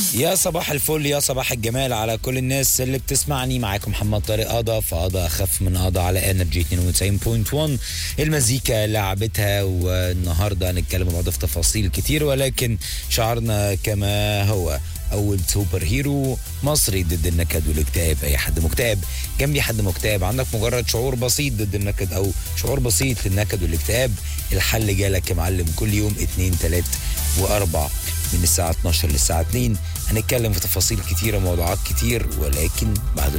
يا صباح الفل يا صباح الجمال على كل الناس اللي بتسمعني معاكم محمد طارق قضا فقضى اخف من قضا على انرجي 92.1 المزيكا لعبتها والنهارده هنتكلم مع بعض في تفاصيل كتير ولكن شعارنا كما هو اول سوبر هيرو مصري ضد النكد والاكتئاب اي حد مكتئب جنبي حد مكتئب عندك مجرد شعور بسيط ضد النكد او شعور بسيط للنكد والاكتئاب الحل جالك يا معلم كل يوم اتنين تلات واربع من الساعة 12 للساعة 2 هنتكلم في تفاصيل كتيرة موضوعات كتير ولكن بعد